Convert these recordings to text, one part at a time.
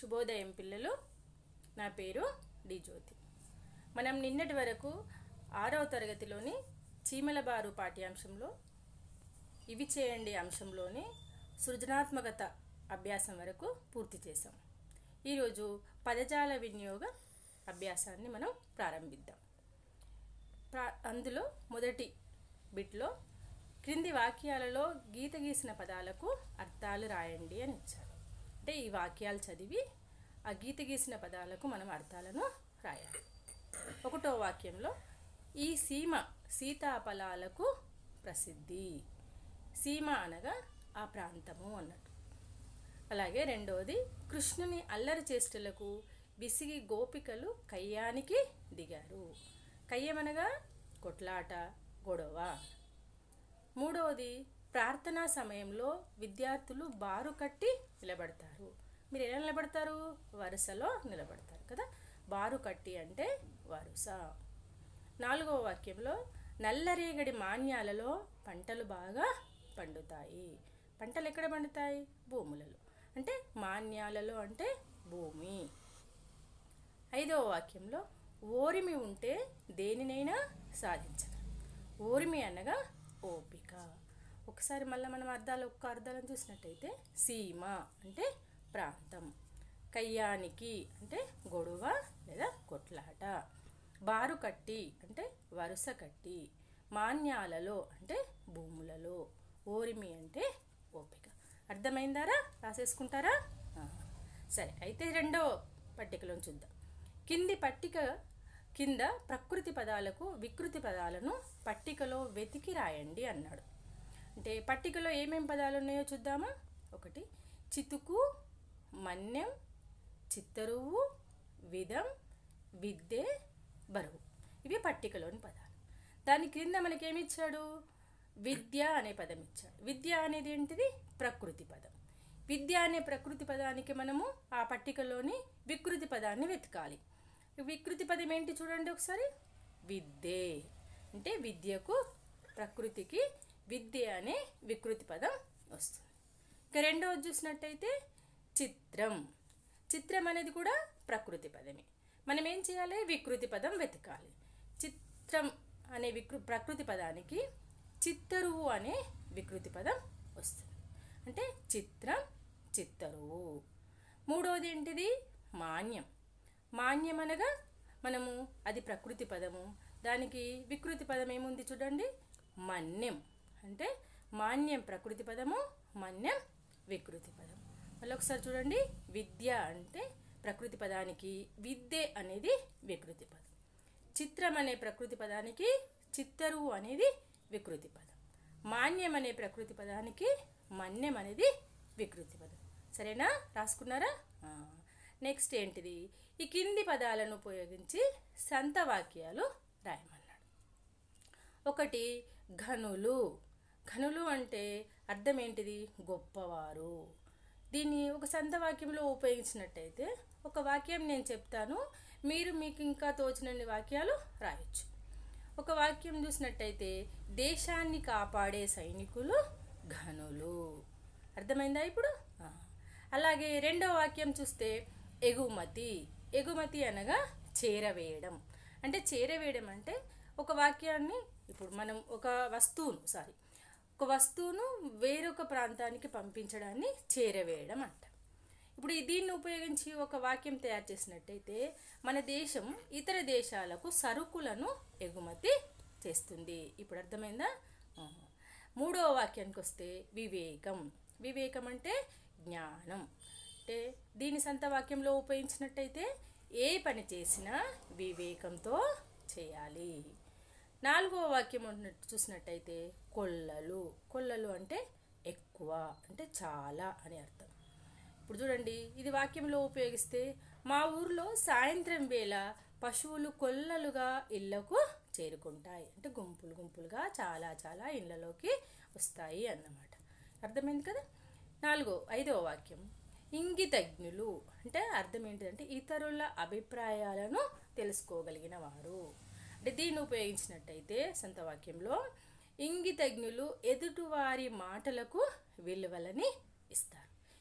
శుభోదయం పిల్లలు నా పేరు డి జ్యోతి మనం నిన్నటి వరకు ఆరవ తరగతిలోని చీమల బారు పాఠ్యాంశంలో ఇవి చేయండి అంశంలోని సృజనాత్మకత అభ్యాసం వరకు పూర్తి చేసాం ఈరోజు పదజాల వినియోగ అభ్యాసాన్ని మనం ప్రారంభిద్దాం ప్రా అందులో మొదటి బిట్లో క్రింది వాక్యాలలో గీత గీసిన పదాలకు అర్థాలు రాయండి అని ఇచ్చారు అంటే ఈ వాక్యాలు చదివి ఆ గీత గీసిన పదాలకు మనం అర్థాలను రాయాలి ఒకటో వాక్యంలో ఈ సీమ సీతాఫలాలకు ప్రసిద్ధి సీమ అనగా ఆ ప్రాంతము అన్నట్టు అలాగే రెండవది కృష్ణుని అల్లరి చేష్టలకు విసిగి గోపికలు కయ్యానికి దిగారు కయ్యమనగా కొట్లాట గొడవ మూడవది ప్రార్థనా సమయంలో విద్యార్థులు బారు కట్టి నిలబడతారు మీరు ఎలా నిలబడతారు వరుసలో నిలబడతారు కదా బారు కట్టి అంటే వరుస నాలుగవ వాక్యంలో నల్లరేగడి మాన్యాలలో పంటలు బాగా పండుతాయి పంటలు ఎక్కడ పండుతాయి భూములలో అంటే మాన్యాలలో అంటే భూమి ఐదవ వాక్యంలో ఓరిమి ఉంటే దేనినైనా సాధించగలం ఓరిమి అనగా ఓపిక ఒకసారి మళ్ళీ మనం అర్థాలు ఒక్క అర్థాలను చూసినట్టయితే సీమ అంటే ప్రాంతం కయ్యానికి అంటే గొడవ లేదా కొట్లాట బారు కట్టి అంటే వరుస కట్టి మాన్యాలలో అంటే భూములలో ఓరిమి అంటే ఓపిక అర్థమైందారా రాసేసుకుంటారా ఆ. సరే అయితే రెండవ పట్టికలో చూద్దాం కింది పట్టిక కింద ప్రకృతి పదాలకు వికృతి పదాలను పట్టికలో వెతికి రాయండి అన్నాడు అంటే పట్టికలో ఏమేం పదాలు ఉన్నాయో చూద్దామా ఒకటి చితుకు మన్యం చిత్తరువు విధం విద్యే బరువు ఇవి పట్టికలోని పదాలు దాని క్రింద మనకేమి ఇచ్చాడు విద్య అనే పదం ఇచ్చాడు విద్య అనేది ఏంటిది ప్రకృతి పదం విద్య అనే ప్రకృతి పదానికి మనము ఆ పట్టికలోని వికృతి పదాన్ని వెతకాలి వికృతి పదం ఏంటి చూడండి ఒకసారి విద్యే అంటే విద్యకు ప్రకృతికి విద్య అనే వికృతి పదం వస్తుంది ఇక రెండవది చూసినట్టయితే చిత్రం చిత్రం అనేది కూడా ప్రకృతి పదమే మనం ఏం చేయాలి వికృతి పదం వెతకాలి చిత్రం అనే వికృ ప్రకృతి పదానికి చిత్తరువు అనే వికృతి పదం వస్తుంది అంటే చిత్రం చిత్తరువు మూడవది ఏంటిది మాన్యం మాన్యం అనగా మనము అది ప్రకృతి పదము దానికి వికృతి పదం ఏముంది చూడండి మన్యం అంటే మాన్యం ప్రకృతి పదము మన్యం వికృతి పదం మళ్ళీ ఒకసారి చూడండి విద్య అంటే ప్రకృతి పదానికి విద్య అనేది వికృతి పదం చిత్రం అనే ప్రకృతి పదానికి చిత్తరువు అనేది వికృతి పదం మాన్యం అనే ప్రకృతి పదానికి మన్యం అనేది వికృతి పదం సరేనా రాసుకున్నారా ఆ. నెక్స్ట్ ఏంటిది ఈ కింది పదాలను ఉపయోగించి సంత వాక్యాలు రాయమన్నాడు ఒకటి ఘనులు ఘనులు అంటే అర్థం ఏంటిది గొప్పవారు దీన్ని ఒక సంత వాక్యంలో ఉపయోగించినట్టయితే ఒక వాక్యం నేను చెప్తాను మీరు మీకు ఇంకా తోచినన్ని వాక్యాలు రాయొచ్చు ఒక వాక్యం చూసినట్టయితే దేశాన్ని కాపాడే సైనికులు ఘనులు అర్థమైందా ఇప్పుడు ఆ. అలాగే రెండో వాక్యం చూస్తే ఎగుమతి ఎగుమతి అనగా చేరవేయడం అంటే చేరవేయడం అంటే ఒక వాక్యాన్ని ఇప్పుడు మనం ఒక వస్తువును సారీ ఒక వస్తువును వేరొక ప్రాంతానికి పంపించడాన్ని చేరవేయడం అంట ఇప్పుడు ఈ దీన్ని ఉపయోగించి ఒక వాక్యం తయారు చేసినట్టయితే మన దేశం ఇతర దేశాలకు సరుకులను ఎగుమతి చేస్తుంది ఇప్పుడు అర్థమైందా ఆ. మూడవ వాక్యానికి వస్తే వివేకం వివేకం అంటే జ్ఞానం అంటే దీని సంత వాక్యంలో ఉపయోగించినట్టయితే ఏ పని చేసినా వివేకంతో చేయాలి నాలుగవ వాక్యం ఉన్నట్టు చూసినట్టయితే కొల్లలు కొల్లలు అంటే ఎక్కువ అంటే చాలా అని అర్థం ఇప్పుడు చూడండి ఇది వాక్యంలో ఉపయోగిస్తే మా ఊర్లో సాయంత్రం వేళ పశువులు కొల్లలుగా ఇళ్లకు చేరుకుంటాయి అంటే గుంపులు గుంపులుగా చాలా చాలా ఇళ్ళలోకి వస్తాయి అన్నమాట అర్థమైంది కదా నాలుగో ఐదవ వాక్యం ఇంగితజ్ఞులు అంటే అర్థం ఏంటిదంటే ఇతరుల అభిప్రాయాలను తెలుసుకోగలిగిన వారు అంటే దీన్ని ఉపయోగించినట్టయితే సొంత వాక్యంలో ఇంగితజ్ఞులు ఎదుటివారి మాటలకు విలువలని ఇస్తారు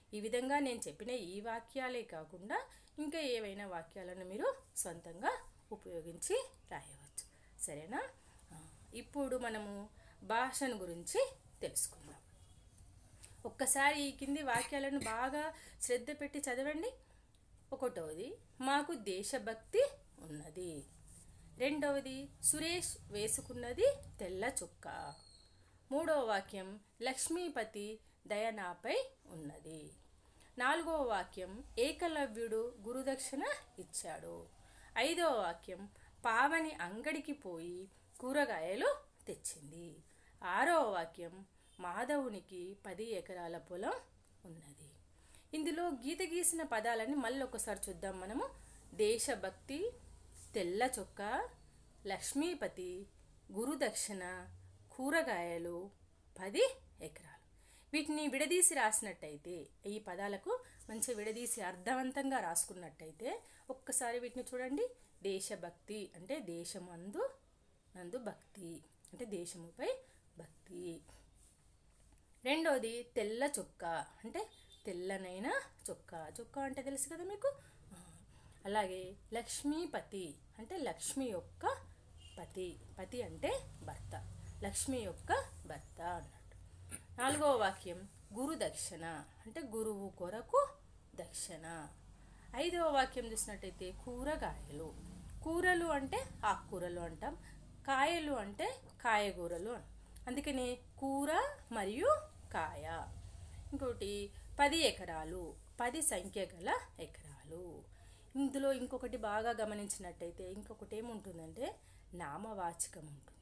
ఈ విధంగా నేను చెప్పిన ఈ వాక్యాలే కాకుండా ఇంకా ఏవైనా వాక్యాలను మీరు సొంతంగా ఉపయోగించి రాయవచ్చు సరేనా ఆ, ఇప్పుడు మనము భాషను గురించి తెలుసుకుందాం ఒక్కసారి ఈ కింది వాక్యాలను బాగా శ్రద్ధ పెట్టి చదవండి ఒకటవది మాకు దేశభక్తి ఉన్నది రెండవది సురేష్ వేసుకున్నది తెల్ల చుక్క మూడవ వాక్యం లక్ష్మీపతి దయనాపై ఉన్నది నాలుగవ వాక్యం ఏకలవ్యుడు గురుదక్షిణ ఇచ్చాడు ఐదవ వాక్యం పావని అంగడికి పోయి కూరగాయలు తెచ్చింది ఆరవ వాక్యం మాధవునికి పది ఎకరాల పొలం ఉన్నది ఇందులో గీత గీసిన పదాలని మళ్ళీ ఒకసారి చూద్దాం మనము దేశభక్తి తెల్ల చొక్క లక్ష్మీపతి గురుదక్షిణ కూరగాయలు పది ఎకరాలు వీటిని విడదీసి రాసినట్టయితే ఈ పదాలకు మంచి విడదీసి అర్థవంతంగా రాసుకున్నట్టయితే ఒక్కసారి వీటిని చూడండి దేశభక్తి అంటే దేశమందు నందు భక్తి అంటే దేశముపై భక్తి రెండోది తెల్ల చొక్క అంటే తెల్లనైన చొక్క చొక్క అంటే తెలుసు కదా మీకు ఆ, అలాగే లక్ష్మీపతి అంటే లక్ష్మి యొక్క పతి పతి అంటే భర్త లక్ష్మి యొక్క భర్త అన్నట్టు నాలుగవ వాక్యం గురు దక్షిణ అంటే గురువు కొరకు దక్షిణ ఐదవ వాక్యం చూసినట్టయితే కూరగాయలు కూరలు అంటే ఆకుకూరలు అంటాం కాయలు అంటే కాయగూరలు అంటాం అందుకని కూర మరియు కాయ ఇంకోటి పది ఎకరాలు పది సంఖ్య గల ఎకరాలు ఇందులో ఇంకొకటి బాగా గమనించినట్టయితే ఇంకొకటి ఏముంటుందంటే నామవాచకం ఉంటుంది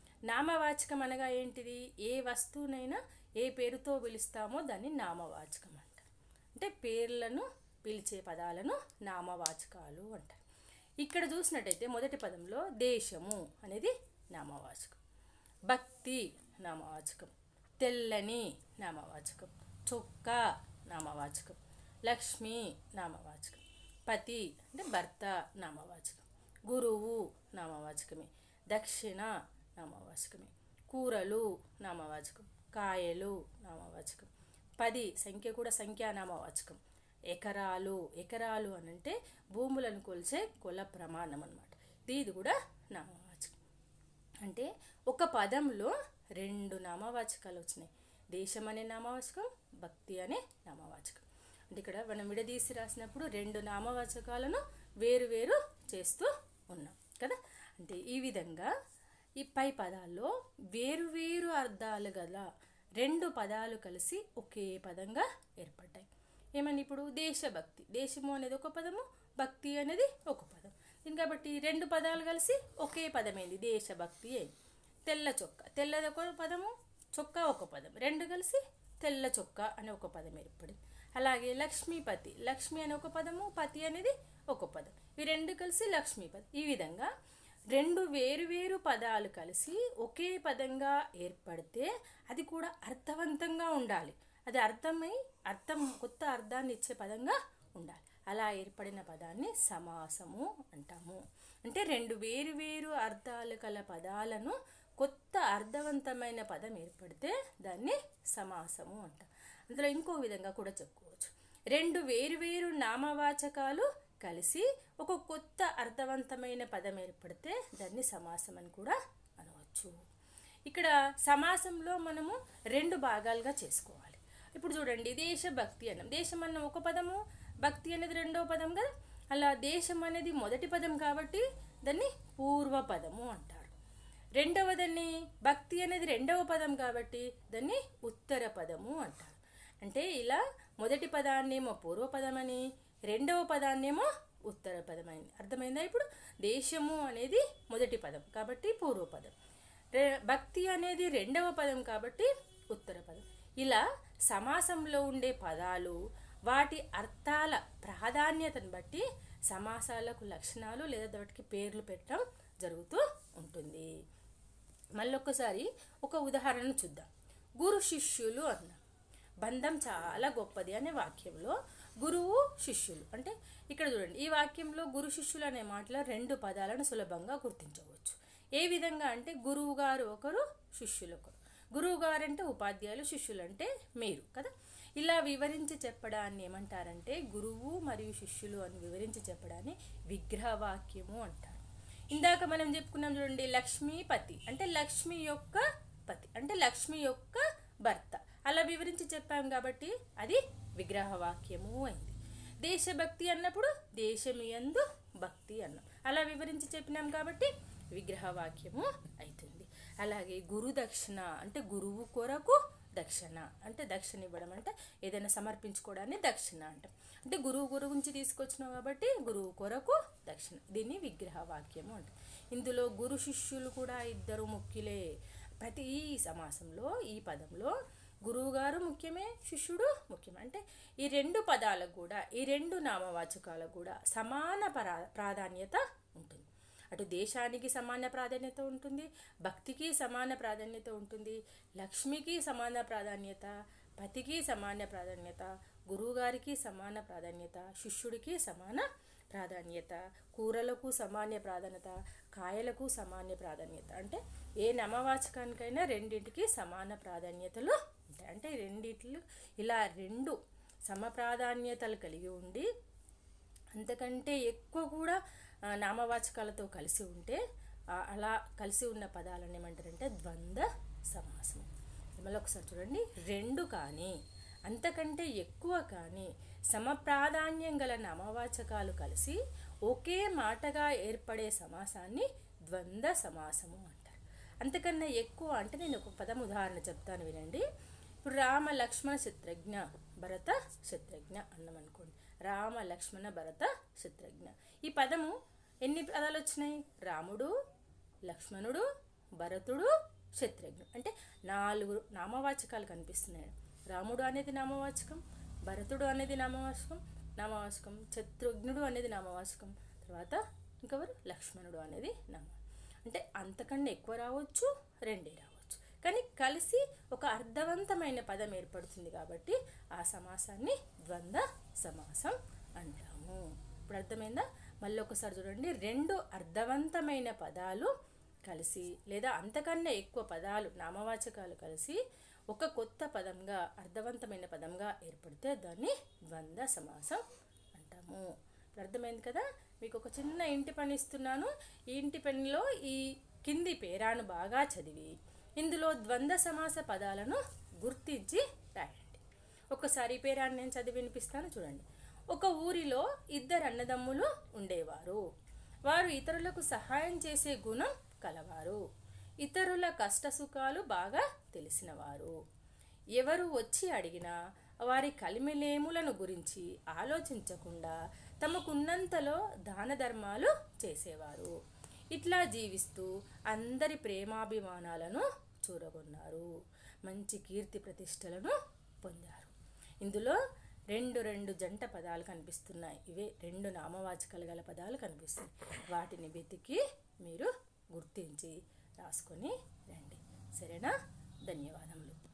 నామవాచకం అనగా ఏంటిది ఏ వస్తువునైనా ఏ పేరుతో పిలుస్తామో దాన్ని నామవాచకం అంటారు అంటే పేర్లను పిలిచే పదాలను నామవాచకాలు అంటారు ఇక్కడ చూసినట్టయితే మొదటి పదంలో దేశము అనేది నామవాచకం భక్తి నామవాచకం తెల్లని నామవాచకం చొక్కా నామవాచకం లక్ష్మి నామవాచకం పతి అంటే భర్త నామవాచకం గురువు నామవాచకమే దక్షిణ నామవాచకమే కూరలు నామవాచకం కాయలు నామవాచకం పది సంఖ్య కూడా సంఖ్యా నామవాచకం ఎకరాలు ఎకరాలు అని అంటే భూములను కొలిచే కుల ప్రమాణం అన్నమాట ఇది కూడా నామవాచకం అంటే ఒక పదంలో రెండు నామవాచకాలు వచ్చినాయి దేశం అనే నామవాచకం భక్తి అనే నామవాచకం అంటే ఇక్కడ మనం విడదీసి రాసినప్పుడు రెండు నామవాచకాలను వేరు వేరు చేస్తూ ఉన్నాం కదా అంటే ఈ విధంగా ఈ పై పదాల్లో వేరు వేరు అర్థాలు గల రెండు పదాలు కలిసి ఒకే పదంగా ఏర్పడ్డాయి ఏమని ఇప్పుడు దేశభక్తి దేశము అనేది ఒక పదము భక్తి అనేది ఒక పదం దీని కాబట్టి రెండు పదాలు కలిసి ఒకే పదమైంది దేశభక్తి అయింది తెల్ల చొక్క తెల్లది ఒక పదము చొక్కా ఒక పదం రెండు కలిసి తెల్ల చొక్కా అనే ఒక పదం ఏర్పడింది అలాగే లక్ష్మీపతి లక్ష్మి అనే ఒక పదము పతి అనేది ఒక పదం ఈ రెండు కలిసి లక్ష్మీపతి ఈ విధంగా రెండు వేరు వేరు పదాలు కలిసి ఒకే పదంగా ఏర్పడితే అది కూడా అర్థవంతంగా ఉండాలి అది అర్థమై అర్థం కొత్త అర్థాన్ని ఇచ్చే పదంగా ఉండాలి అలా ఏర్పడిన పదాన్ని సమాసము అంటాము అంటే రెండు వేరు వేరు అర్థాలు గల పదాలను కొత్త అర్థవంతమైన పదం ఏర్పడితే దాన్ని సమాసము అంటాం అందులో ఇంకో విధంగా కూడా చెప్పుకోవచ్చు రెండు వేరు వేరు నామవాచకాలు కలిసి ఒక కొత్త అర్థవంతమైన పదం ఏర్పడితే దాన్ని సమాసం అని కూడా అనవచ్చు ఇక్కడ సమాసంలో మనము రెండు భాగాలుగా చేసుకోవాలి ఇప్పుడు చూడండి దేశభక్తి అన్నం దేశం అన్న ఒక పదము భక్తి అనేది రెండవ పదం కదా అలా దేశం అనేది మొదటి పదం కాబట్టి దాన్ని పూర్వ పదము అంటారు రెండవదాన్ని భక్తి అనేది రెండవ పదం కాబట్టి దాన్ని ఉత్తర పదము అంటారు అంటే ఇలా మొదటి పదాన్నేమో పూర్వ పదమని రెండవ పదాన్నేమో ఉత్తర పదమైంది అర్థమైందా ఇప్పుడు దేశము అనేది మొదటి పదం కాబట్టి పూర్వ పదం రే- భక్తి అనేది రెండవ పదం కాబట్టి ఉత్తర పదం ఇలా సమాసంలో ఉండే పదాలు వాటి అర్థాల ప్రాధాన్యతను బట్టి సమాసాలకు లక్షణాలు లేదా వాటికి పేర్లు పెట్టడం జరుగుతూ ఉంటుంది మళ్ళొక్కసారి ఒక ఉదాహరణ చూద్దాం గురు శిష్యులు అన్నాం బంధం చాలా గొప్పది అనే వాక్యంలో గురువు శిష్యులు అంటే ఇక్కడ చూడండి ఈ వాక్యంలో గురు శిష్యులు అనే మాటలో రెండు పదాలను సులభంగా గుర్తించవచ్చు ఏ విధంగా అంటే గురువు గారు ఒకరు శిష్యులు ఒకరు గురువు గారు అంటే ఉపాధ్యాయులు శిష్యులు అంటే మీరు కదా ఇలా వివరించి చెప్పడాన్ని ఏమంటారంటే గురువు మరియు శిష్యులు అని వివరించి చెప్పడాన్ని విగ్రహవాక్యము అంటారు ఇందాక మనం చెప్పుకున్నాం చూడండి లక్ష్మీపతి అంటే లక్ష్మి యొక్క పతి అంటే లక్ష్మి యొక్క భర్త అలా వివరించి చెప్పాం కాబట్టి అది విగ్రహవాక్యము అయింది దేశభక్తి అన్నప్పుడు దేశమియందు భక్తి అన్నాం అలా వివరించి చెప్పినాం కాబట్టి విగ్రహవాక్యము అవుతుంది అలాగే గురు దక్షిణ అంటే గురువు కొరకు దక్షిణ అంటే దక్షిణ ఇవ్వడం అంటే ఏదైనా సమర్పించుకోవడాన్ని దక్షిణ అంటాం అంటే గురువు గురించి తీసుకొచ్చినాం కాబట్టి గురువు కొరకు దక్షిణ దీన్ని విగ్రహవాక్యము అంటాం ఇందులో గురు శిష్యులు కూడా ఇద్దరు ముఖ్యులే ప్రతి ఈ సమాసంలో ఈ పదంలో గురువుగారు ముఖ్యమే శిష్యుడు ముఖ్యమే అంటే ఈ రెండు పదాలకు కూడా ఈ రెండు నామవాచకాలకు కూడా సమాన పరా ప్రాధాన్యత ఉంటుంది అటు దేశానికి సమాన ప్రాధాన్యత ఉంటుంది భక్తికి సమాన ప్రాధాన్యత ఉంటుంది లక్ష్మికి సమాన ప్రాధాన్యత పతికి సమాన ప్రాధాన్యత గురువుగారికి సమాన ప్రాధాన్యత శిష్యుడికి సమాన ప్రాధాన్యత కూరలకు సమాన్య ప్రాధాన్యత కాయలకు సమాన్య ప్రాధాన్యత అంటే ఏ నమవాచకానికైనా రెండింటికి సమాన ప్రాధాన్యతలు ఉంటాయి అంటే రెండిట్లు ఇలా రెండు సమ ప్రాధాన్యతలు కలిగి ఉండి అంతకంటే ఎక్కువ కూడా ఆ, నామవాచకాలతో కలిసి ఉంటే ఆ, అలా కలిసి ఉన్న పదాలను ఏమంటారంటే ద్వంద్వ సమాసం మళ్ళీ ఒకసారి చూడండి రెండు కానీ అంతకంటే ఎక్కువ కానీ సమప్రాధాన్యం గల నామవాచకాలు కలిసి ఒకే మాటగా ఏర్పడే సమాసాన్ని ద్వంద్వ సమాసము అంటారు అంతకన్నా ఎక్కువ అంటే నేను ఒక పదం ఉదాహరణ చెప్తాను వినండి ఇప్పుడు రామ లక్ష్మణ శత్రుఘ్న భరత శత్రుఘ్న అన్నం అనుకోండి రామ లక్ష్మణ భరత శత్రుఘ్న ఈ పదము ఎన్ని పదాలు వచ్చినాయి రాముడు లక్ష్మణుడు భరతుడు శత్రుఘ్నుడు అంటే నాలుగు నామవాచకాలు కనిపిస్తున్నాయి రాముడు అనేది నామవాచకం భరతుడు అనేది నామవాచకం నామవాచకం శత్రుఘ్నుడు అనేది నామవాచకం తర్వాత ఇంకెవరు లక్ష్మణుడు అనేది నామ అంటే అంతకన్నా ఎక్కువ రావచ్చు రెండే రావచ్చు కానీ కలిసి ఒక అర్థవంతమైన పదం ఏర్పడుతుంది కాబట్టి ఆ సమాసాన్ని ద్వంద్వ సమాసం అంటాము ఇప్పుడు అర్థమైందా మళ్ళీ ఒకసారి చూడండి రెండు అర్థవంతమైన పదాలు కలిసి లేదా అంతకన్నా ఎక్కువ పదాలు నామవాచకాలు కలిసి ఒక కొత్త పదంగా అర్థవంతమైన పదంగా ఏర్పడితే దాన్ని ద్వంద్వ సమాసం అంటాము ఇప్పుడు అర్థమైంది కదా మీకు ఒక చిన్న ఇంటి పని ఇస్తున్నాను ఈ ఇంటి పనిలో ఈ కింది పేరాను బాగా చదివి ఇందులో ద్వంద్వ సమాస పదాలను గుర్తించి రాయండి ఒకసారి ఈ పేరాన్ని నేను చదివి వినిపిస్తాను చూడండి ఒక ఊరిలో ఇద్దరు అన్నదమ్ములు ఉండేవారు వారు ఇతరులకు సహాయం చేసే గుణం కలవారు ఇతరుల కష్ట సుఖాలు బాగా తెలిసినవారు ఎవరు వచ్చి అడిగినా వారి కలిమిలేములను గురించి ఆలోచించకుండా తమకున్నంతలో దాన ధర్మాలు చేసేవారు ఇట్లా జీవిస్తూ అందరి ప్రేమాభిమానాలను చూరగొన్నారు మంచి కీర్తి ప్రతిష్టలను పొందారు ఇందులో రెండు రెండు జంట పదాలు కనిపిస్తున్నాయి ఇవే రెండు నామవాచకాలు గల పదాలు కనిపిస్తున్నాయి వాటిని వెతికి మీరు గుర్తించి రాసుకొని రండి సరేనా ధన్యవాదములు